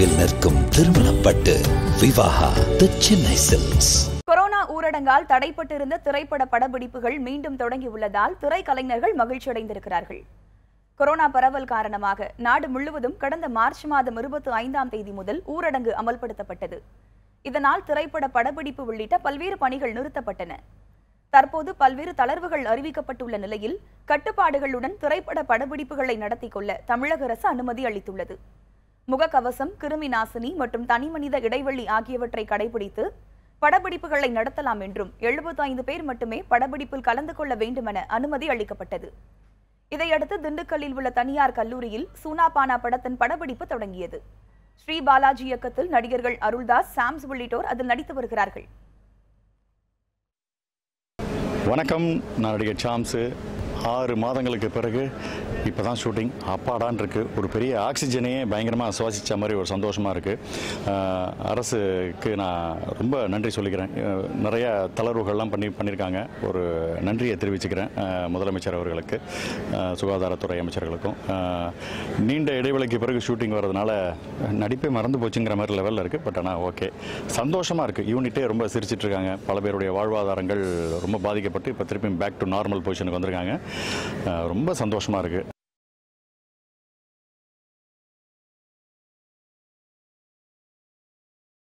தொலைவில் நிற்கும் திருமணப்பட்டு Vivaha the Chennai Silks corona ஊரடங்கால் தடைப்பட்டிருந்த திரைப்பட படப்பிடிப்புகள் மீண்டும் தொடங்கியுள்ளதால் திரைக்கலைஞர்கள் மகிழ்ச்சியடைந்திருக்கிறார்கள் கொரோனா பரவல் காரணமாக நாடு முழுவதும் கடந்த மார்ச் மாதம் இருபத்தி ஐந்தாம் தேதி முதல் ஊரடங்கு அமல்படுத்தப்பட்டது இதனால் திரைப்பட படப்பிடிப்பு உள்ளிட்ட பல்வேறு பணிகள் நிறுத்தப்பட்டன தற்போது பல்வேறு தளர்வுகள் அறிவிக்கப்பட்டுள்ள நிலையில் கட்டுப்பாடுகளுடன் திரைப்பட படப்பிடிப்புகளை நடத்திக் கொள்ள தமிழக அரசு அனுமதி அளித்துள்ளது முகக்கவசம் கிருமி நாசினி மற்றும் தனிமனித இடைவெளி ஆகியவற்றை கடைபிடித்து படப்பிடிப்புகளை நடத்தலாம் என்றும் 75 பேர் மட்டுமே படப்பிடிப்பில் கலந்து கொள்ள வேண்டுமென அனுமதி அளிக்கப்பட்டது இதையடுத்து திண்டுக்கல்லில் உள்ள தனியார் கல்லூரியில் சூனாபானா படத்தின் படப்பிடிப்பு தொடங்கியது ஸ்ரீ பாலாஜி இயக்கத்தில் நடிகர்கள் அருள்தாஸ் சாம்ஸ் உள்ளிட்டோர் அதில் நடித்து வருகிறார்கள் வணக்கம் நான் நடிகர் சாம்ஸு ஆறு மாதங்களுக்கு பிறகு இப்போ தான் ஷூட்டிங் அப்பாடான் இருக்குது ஒரு பெரிய ஆக்சிஜனையே பயங்கரமாக சுவாசித்த மாதிரி ஒரு சந்தோஷமாக இருக்குது அரசுக்கு நான் ரொம்ப நன்றி சொல்லிக்கிறேன் அஹ், நிறைய தளர்வுகள்லாம் பண்ணி பண்ணியிருக்காங்க ஒரு நன்றியை தெரிவிச்சுக்கிறேன் அஹ், முதலமைச்சர் அவர்களுக்கு அஹ், சுகாதாரத்துறை அமைச்சர்களுக்கும் அஹ், நீண்ட இடைவெளிக்கு பிறகு ஷூட்டிங் வர்றதுனால நடிப்பே மறந்து போச்சுங்கிற மாதிரி லெவலில் இருக்குது பட் ஆனால் ஓகே சந்தோஷமாக இருக்குது யூனிட்டே ரொம்ப சிரிச்சிட்டு இருக்காங்க பல பேருடைய வாழ்வாதாரங்கள் ரொம்ப பாதிக்கப்பட்டு இப்போ திருப்பி பேக் டு நார்மல் பொசிஷனுக்கு வந்திருக்காங்க அஹ் ரொம்ப சந்தோஷமாக இருக்குது